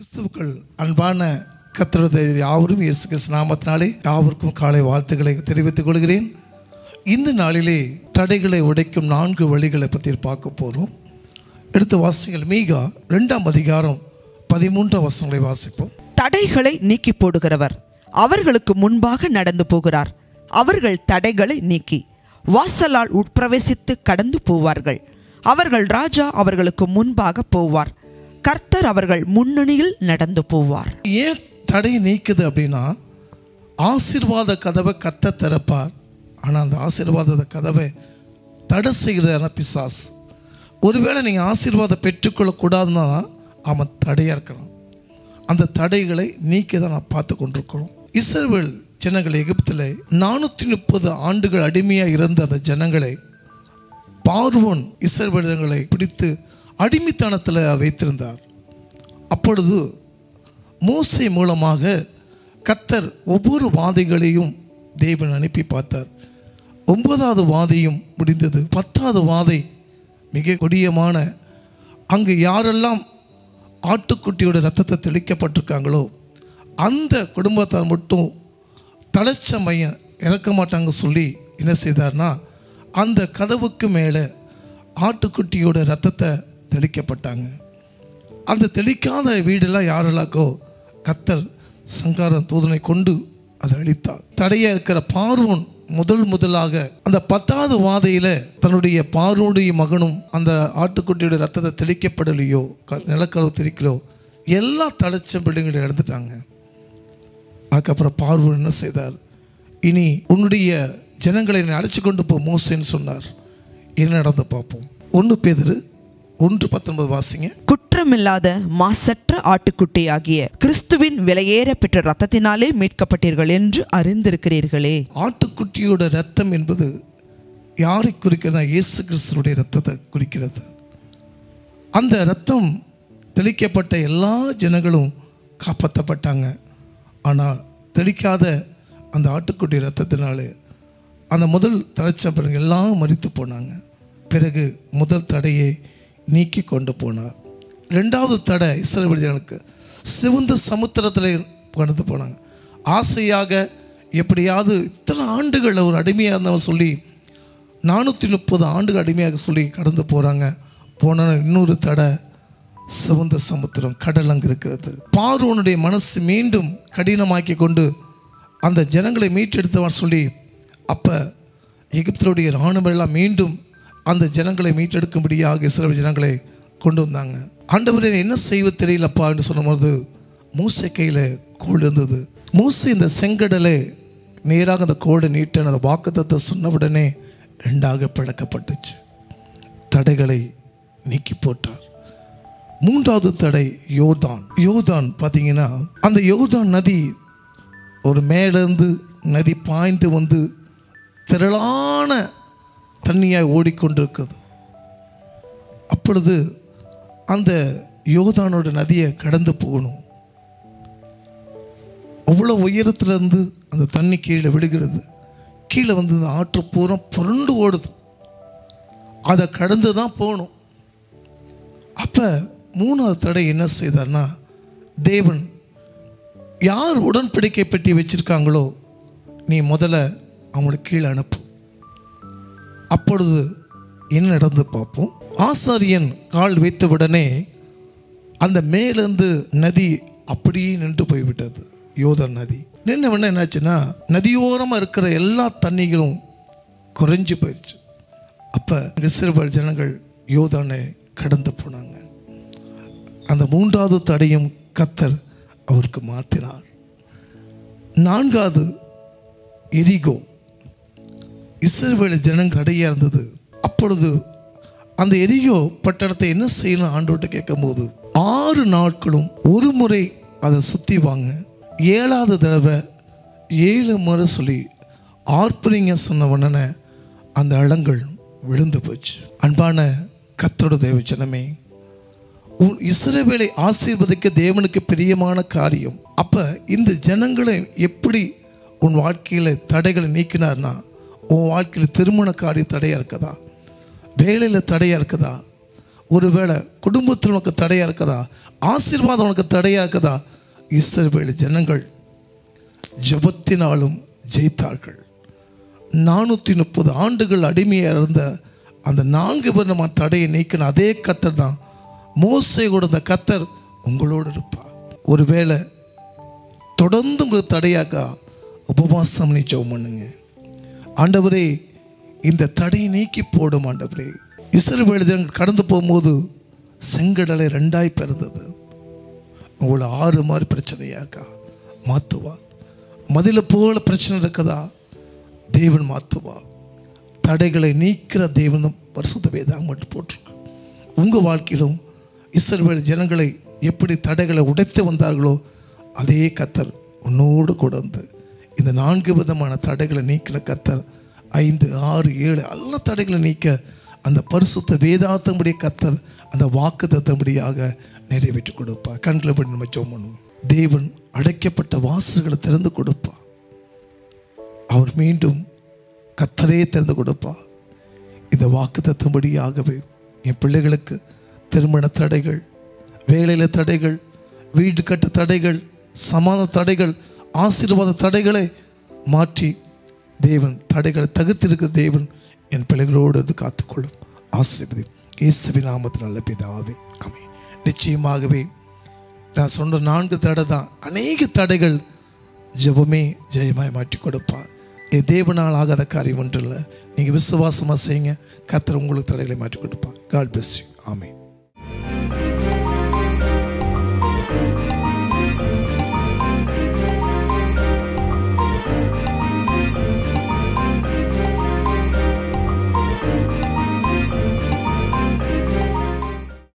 கிறிஸ்துவுக்குள் அன்பான கத்தருடைய யாவரும் இயேசு கிறிஸ்து நாமத்தினாலே யாவருக்கும் காலை வாழ்த்துக்களை தெரிவித்துக் கொள்கிறேன் இந்த நாளிலே தடைகளை உடைக்கும் நான்கு வழிகளை பற்றி பார்க்க போகிறோம் எடுத்த வாசிகள் மீகா ரெண்டாம் அதிகாரம் பதிமூன்றாம் வசனங்களை வாசிப்போம் தடைகளை நீக்கி போடுகிறவர் அவர்களுக்கு முன்பாக நடந்து போகிறார் அவர்கள் தடைகளை நீக்கி வாசலால் உட்பிரவேசித்து கடந்து போவார்கள் அவர்கள் ராஜா அவர்களுக்கு முன்பாக போவார் கர்த்தர் அவர்கள் முன்னணியில் நடந்து போவார் ஏன் தடை நீக்குது அப்படின்னா ஆசீர்வாத கதவை கத்த திறப்பார் ஆனால் அந்த ஆசீர்வாத கதவை தடை செய்கிறதான பிசாஸ் ஒருவேளை நீங்கள் ஆசீர்வாதம் பெற்றுக்கொள்ளக்கூடாதுன்னா அவன் தடையாக இருக்கிறான் அந்த தடைகளை நீக்கி தான் நான் பார்த்து கொண்டிருக்கிறோம் இஸ்ரவேல் ஜனங்கள் எகிப்தில் நானூற்றி முப்பது ஆண்டுகள் அடிமையாக இருந்த அந்த ஜனங்களை பார்வோன் இஸ்ரவேலர்களை பிடித்து அடிமைத்தனத்தில் வைத்திருந்தார் அப்பொழுது மோசை மூலமாக கத்தர் ஒவ்வொரு வாதைகளையும் தேவன் அனுப்பி பார்த்தார் ஒன்பதாவது வாதையும் முடிந்தது பத்தாவது வாதை மிக கொடியமான அங்கு யாரெல்லாம் ஆட்டுக்குட்டியோட ரத்தத்தை தெளிக்கப்பட்டிருக்காங்களோ அந்த குடும்பத்தார் மட்டும் தலைச்ச மையம் இறக்க மாட்டாங்க சொல்லி என்ன செய்தார்னா அந்த கதவுக்கு மேலே ஆட்டுக்குட்டியோட ரத்தத்தை தெளிக்கப்பட்டாங்க அந்த தெளிக்காத வீடெல்லாம் யாரெல்லாக்கோ கத்தர் சங்காரம் தூதனை கொண்டு அதை அழித்தார் தடையாக இருக்கிற பார்வோன் முதல் முதலாக அந்த பத்தாவது வாதையில் தன்னுடைய பார்வோடைய மகனும் அந்த ஆட்டுக்குட்டியோட ரத்தத்தை தெளிக்கப்படலையோ க நிலக்கரவு தெளிக்கலோ எல்லா தடைச்ச பிள்ளைங்களும் இறந்துட்டாங்க அதுக்கப்புறம் பார்வன் என்ன செய்தார் இனி உன்னுடைய ஜனங்களை என்னை அழைச்சி கொண்டு போ மோசேன்னு சொன்னார் என்ன நடந்து பார்ப்போம் ஒன்று பேதரு ஒன்று பத்தொன்பது வாசிங்க குற்றமில்லாத மாசற்ற ஆட்டுக்குட்டியாகிய கிறிஸ்துவின் விலையேற பெற்ற ரத்தத்தினாலே மீட்கப்பட்டீர்கள் என்று அறிந்திருக்கிறீர்களே ஆட்டுக்குட்டியோட ரத்தம் என்பது யாரை குறிக்கிறதா இயேசு கிறிஸ்துனுடைய ரத்தத்தை குறிக்கிறது அந்த ரத்தம் தெளிக்கப்பட்ட எல்லா ஜனங்களும் காப்பாற்றப்பட்டாங்க ஆனால் தெளிக்காத அந்த ஆட்டுக்குட்டி ரத்தத்தினாலே அந்த முதல் தலைச்சப்படங்க எல்லாம் மறித்து போனாங்க பிறகு முதல் தடையை நீக்கி கொண்டு போனார் ரெண்டாவது தடை இஸ்ரவேல் ஜனங்களுக்கு சிவந்த சமுத்திரத்தில் கொண்டு போனாங்க ஆசையாக எப்படியாவது இத்தனை ஆண்டுகள் ஒரு அடிமையாக இருந்தவன் சொல்லி நானூற்றி முப்பது ஆண்டுகள் அடிமையாக சொல்லி கடந்து போகிறாங்க போன இன்னொரு தடை சிவந்த சமுத்திரம் கடல் அங்கே இருக்கிறது பார்வோனுடைய மனசு மீண்டும் கடினமாக்கி கொண்டு அந்த ஜனங்களை மீட்டெடுத்தவன் சொல்லி அப்போ எகிப்தருடைய இராணுவம் எல்லாம் மீண்டும் அந்த ஜனங்களை மீட்டெடுக்கும்படியாக இஸ்ரேல் ஜனங்களை கொண்டு வந்தாங்க ஆண்டவரே என்ன செய்வது தெரியலப்பா என்று சொன்னபோது மூசை கையில் கோல் இருந்தது மூசை இந்த செங்கடலை நேராக அந்த கோடை நீட்ட அந்த வாக்குத்தத்தை சொன்ன உடனே ரெண்டாக பிளக்கப்பட்டுச்சு தடைகளை நீக்கி போட்டார் மூன்றாவது தடை யோர்தான் யோர்தான் பார்த்தீங்கன்னா அந்த யோர்தான் நதி ஒரு மேலேருந்து நதி பாய்ந்து வந்து திரளான தண்ணியாய் ஓடிக்கொண்டிருக்குது அப்பொழுது அந்த யோதானோட நதியை கடந்து போகணும் அவ்வளோ உயரத்துலேருந்து அந்த தண்ணி கீழே விழுகிறது கீழே வந்து அந்த ஆற்று பூரா புரண்டு ஓடுது அதை கடந்து தான் போகணும் அப்போ மூணாவது தடை என்ன செய்தார்னா தேவன் யார் உடன்படிக்கை பெட்டி வச்சிருக்காங்களோ நீ முதல்ல அவங்களுக்கு கீழே அனுப்பு அப்பொழுது என்ன நடந்து பார்ப்போம் ஆசாரியன் கால் வைத்த உடனே அந்த மேலேருந்து நதி அப்படியே நின்று போய்விட்டது யோதன் நதி நின்ன உடனே என்னாச்சுன்னா நதியோரமாக இருக்கிற எல்லா தண்ணிகளும் குறைஞ்சு போயிடுச்சு அப்போ இஸ்ரவேல் ஜனங்கள் யோதானை கடந்து போனாங்க அந்த மூன்றாவது தடையும் கத்தர் அவருக்கு மாற்றினார் நான்காவது எரிகோ இஸ்ரவேல் ஜனங்கள் அடையா இருந்தது அப்பொழுது அந்த எரிகோ பட்டணத்தை என்ன செய்யணும் ஆண்டோட்ட கேட்கும்போது ஆறு நாட்களும் ஒரு முறை அதை சுற்றி வாங்க ஏழாவது தடவை ஏழு முறை சொல்லி ஆர்ப்பரிங்க சொன்ன உடனே அந்த அளங்கள் விழுந்து போச்சு அன்பான கத்தரோட தேவ ஜனமே உன் இஸ்ரவேலை ஆசீர்வதிக்க தேவனுக்கு பிரியமான காரியம் அப்போ இந்த ஜனங்களை எப்படி உன் வாழ்க்கையில் தடைகளை நீக்கினார்னா உன் வாழ்க்கையில் திருமண காரியம் தடையாக இருக்குதா வேலையில் தடையாக இருக்குதா ஒருவேளை குடும்பத்தில் உனக்கு தடையாக இருக்குதா ஆசீர்வாதம் உனக்கு தடையா இருக்குதா இஸ்ரவேல் ஜனங்கள் ஜெபத்தினாலும் ஜெயித்தார்கள் நானூற்றி முப்பது ஆண்டுகள் அடிமையாக இருந்த அந்த நான்கு விதமான தடையை நீக்கின அதே கத்தர் தான் மோசை கொடுத்த கத்தர் உங்களோடு இருப்பார் ஒருவேளை தொடர்ந்து உங்களுக்கு தடையாக்கா உபவாசம் பண்ணி ஜெபம் பண்ணுங்க ஆண்டவரே இந்த தடையை நீக்கி போடும் ஆண்டவரே இஸ்ரவேல் ஜனங்கள் கடந்து போகும்போது செங்கடலை ரெண்டாய் பிறந்தது உங்களை ஆறு மாதிரி பிரச்சனையா இருக்கா மாற்றுவார் மதில போல பிரச்சனை இருக்குதா தேவன் மாற்றுவா தடைகளை நீக்கிற தேவன் பரிசுத்த வேதாங்க மட்டும் போட்டிருக்கு உங்கள் வாழ்க்கையிலும் இஸ்ரவேல் ஜனங்களை எப்படி தடைகளை உடைத்து வந்தார்களோ அதே கத்தர் உன்னோடு கூட வந்து இந்த நான்கு விதமான தடைகளை நீக்கின கத்தர் ஐந்து ஆறு ஏழு எல்லா தடைகளை நீக்க அந்த பரிசுத்த வேதாத்தம்படி கத்தர் அந்த வாக்கு தத்தபடியாக நிறைவேற்றி கொடுப்பா கண்களை படி நம்ம ஜெபம் பண்ணுவோம் தேவன் அடைக்கப்பட்ட வாசல்களை திறந்து கொடுப்பா அவர் மீண்டும் கத்தரே திறந்து கொடுப்பா இந்த வாக்கு தத்தும்படியாகவே என் பிள்ளைகளுக்கு திருமண தடைகள் வேலையில் தடைகள் வீடு கட்ட தடைகள் சமாத தடைகள் ஆசீர்வாத தடைகளை மாற்றி தேவன் தடைகளை தகுத்திருக்கிற தேவன் என் பிள்ளைகளோடு இருந்து காத்துக்கொள்ளும் ஆசீர்வதி இயேசுவின் நாமத்தில் நல்ல பிதாவே ஆமே நிச்சயமாகவே நான் சொன்ன நான்கு தடை தான் அநேக தடைகள் ஜெபமே ஜெயமாய் மாற்றி கொடுப்பார் இது தேவனால் ஆகாத காரியம் ஒன்றும் இல்லை நீங்கள் விசுவாசமாக செய்யுங்க கத்தர் உங்களுக்கு தடைகளை மாற்றி கொடுப்பார் காட் பிளஸ் யூ ஆமென்